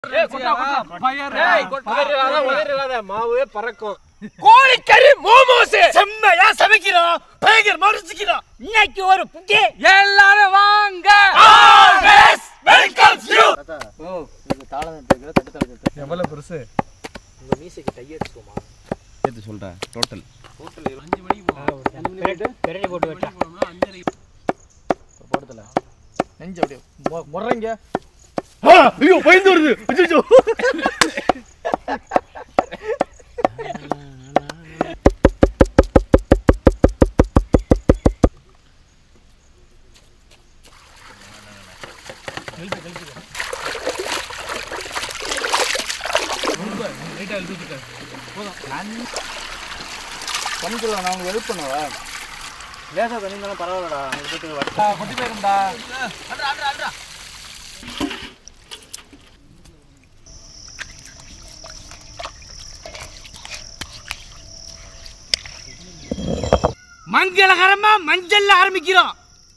மாவே பறக்கும் கோழிக்கறி மோமோஸ் செம்மையா சமைக்கிறோம் பயங்கரமா ருசிக்கிறோம் இன்னைக்கு ஒரு புட்டி எல்லாரும் வாங்க வெல்கம் யூ எவ்வளவு பெருசு உங்க மீசைக்கு கை எடுத்துக்கோமா சேர்த்து சொல்றேன் டோட்டல் பெரடி போட்டு வச்சா போடுதல நெஞ்சு அப்படியே மொ- முறைங்க ஐயோ பயந்து வருது ஐயோ பண்ணிக்கலாம் நான் உங்களுக்கு ஹெல்ப் பண்ணுவா லேசா தண்ணி இருந்தாலும் பரவாயில்லடா அங்க போயிட்டு வட்டா கொட்டி போயிருந்தா மங்களகரமா மஞ்சள்ல ஆரம்பிக்கிறோம்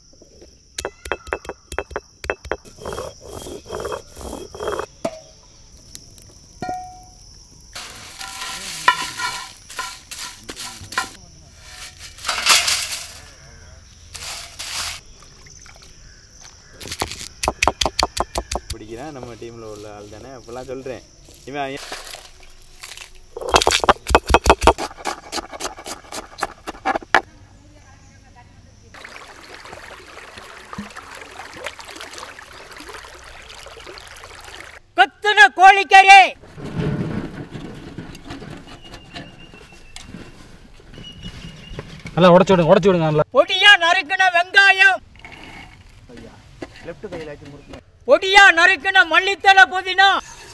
பிடிக்கிறேன் நம்ம டீம்ல உள்ள ஆள் தானே அப்பெல்லாம் சொல்றேன் இவன் கொத்துன கோழிக்கறி நல்லா உடச்சு விடுங்க உடச்சு விடுங்க நல்லா பொடியா நறுக்குன வெங்காயம் லெஃப்ட் கையில் ஆக்கி முடிக்கணும் பொடியா நறுக்குன மல்லித்தலை புதினா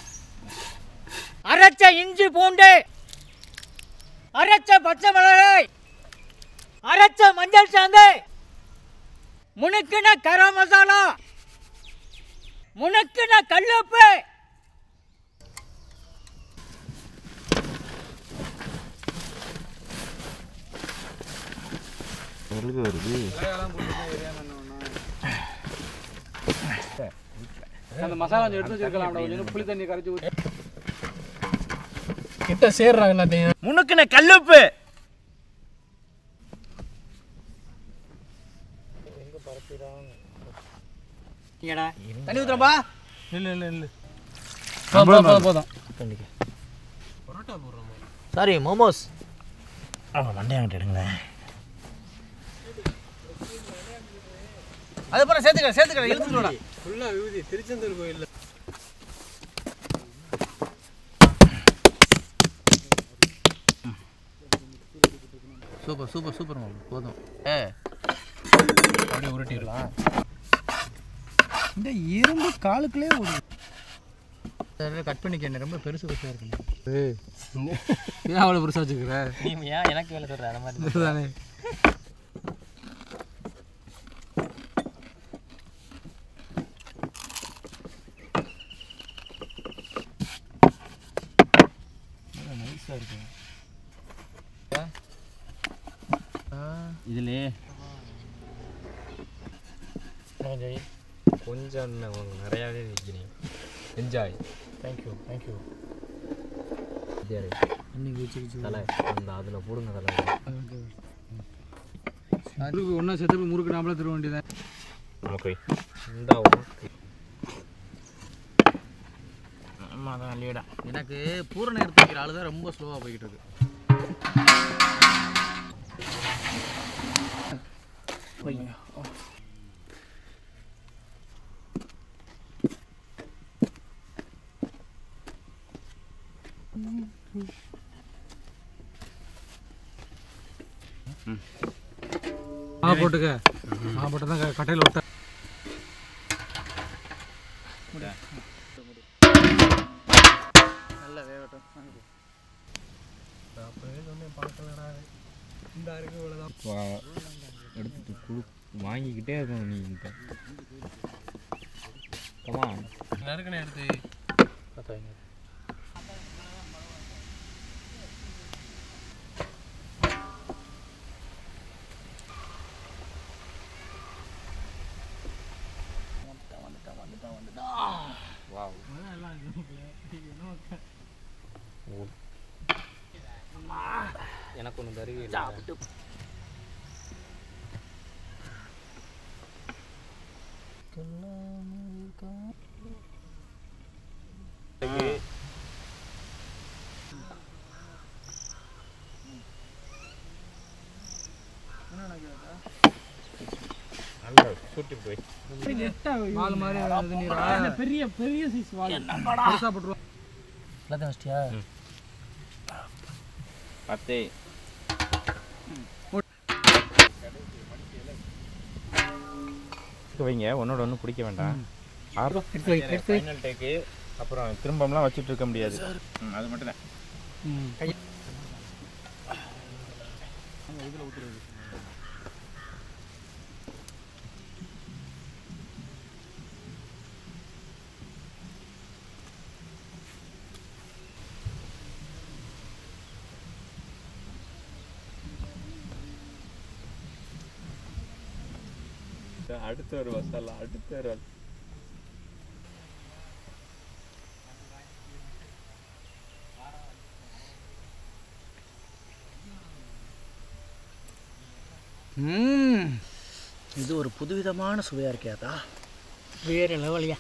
அரைச்ச இஞ்சி பூண்டு அரைச்ச பச்சை மிளகாய் அரைச்ச மஞ்சள் சாந்து முனுக்குன கரம் மசாலா முனுக்குன கல்லுப்பு வருது வருது அந்த மசாலா கொஞ்சம் எடுத்து வச்சிருக்கலாம் கொஞ்சம் புளி தண்ணி கரைச்சி ஊற்றி கிட்ட சேர்றாங்க எல்லாத்தையும் முனுக்குன கல்லுப்பு தண்ணி ஊத்துறப்பா இல்லை இல்லை இல்லை போதும், போதும் போதும் சாரி மோமோஸ் ஆமாம் மண்டையாங்கிட்ட எடுங்களேன் அது போல சேர்த்துக்க சேர்த்துக்க இழுத்துக்கடா ஃபுல்லா விபூதி திருச்செந்தூர் கோயில்ல சூப்பர் சூப்பர் சூப்பர் மாமா போதும் ஏ அப்படியே உருட்டிடலாம் இந்த இரும்பு காலுக்குள்ளே ஒரு கட் பண்ணிக்க என்ன ரொம்ப பெருசு பெருசாக இருக்கு ஏன் அவ்வளோ பெருசாக வச்சுக்கிற நீ ஏன் எனக்கு வேலை சொல்ற அந்த மாதிரி தானே இதுலயே கொஞ்சம் நிறையாவே வைக்கிறீங்க என்ஜாய் தேங்க்யூ தேங்க்யூ தலை அந்த அதில் போடுங்க தலை முறுக்கு ஒன்றா சேர்த்து போய் முறுக்கு நாமளே தர வேண்டியதான் நமக்கு இந்த உனக்கு ஆமாம் அதான் லீடா எனக்கு பூரண எடுத்து வைக்கிற ஆளு தான் ரொம்ப ஸ்லோவாக போய்கிட்டு இருக்கு ஆ போட்டுக்க ஆ போட்டு தான் கட்டையில் விட்ட நல்லா வேகட்டும் எடுத்துட்டு குழு வாங்கிக்கிட்டே இருக்கணும் நீ இப்போ கமா நறுக்கணும் எடுத்து வாவ் எனக்கு ஒன்று தருவி சாப்பிட்டு நல்லா சுட்டி போய் வால் மாதிரி இது நீரா பெரிய பெரிய சைஸ் வால் பெருசா போட்டுருவோம் எல்லாத்தையும் வச்சிட்டியா பத்தே வைங்க ஒன்னோட ஒன்று பிடிக்க வேண்டாம் எடுத்து வை, எடுத்து வை. ஃபைனல் டேக்கு அப்புறம் திரும்பம்லாம் வச்சுட்டு இருக்க முடியாது ம், அது மட்டும் தான் ம். அடுத்து ஒரு மசாலா அடுத்து ஒரு ம் இது ஒரு புதுவிதமான சுவையாக இருக்கியாதா வேற லெவலியா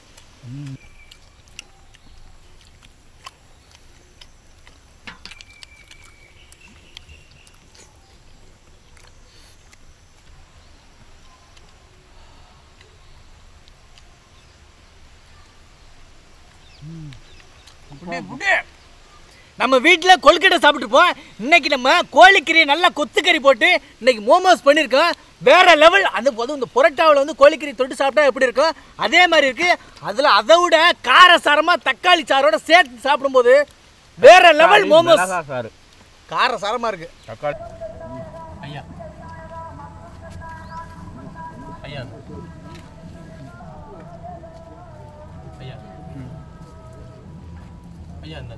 நம்ம வீட்டில் கொழுக்கட்டை சாப்பிட்டுருப்போம் இன்னைக்கு நம்ம கோழிக்கறி நல்லா கொத்துக்கறி போட்டு இன்னைக்கு மோமோஸ் பண்ணியிருக்கோம் வேற லெவல் அந்த போதும் இந்த புரோட்டாவில் வந்து கோழிக்கறி தொட்டு சாப்பிட்டா எப்படி இருக்கும் அதே மாதிரி இருக்கு அதில் அதை விட காரசாரமாக தக்காளி சாரோட சேர்த்து சாப்பிடும்போது வேற லெவல் மோமோஸ் சார் காரசாரமாக இருக்கு தக்காளி ஐயா ஐயா ஐயா ஐயா இந்த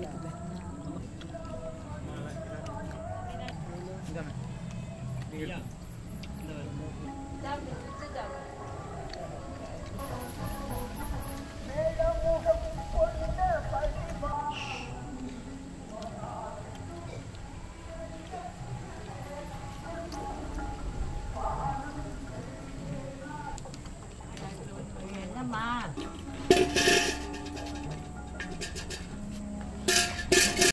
இந்தாண்ணே. நீ எடுத்து.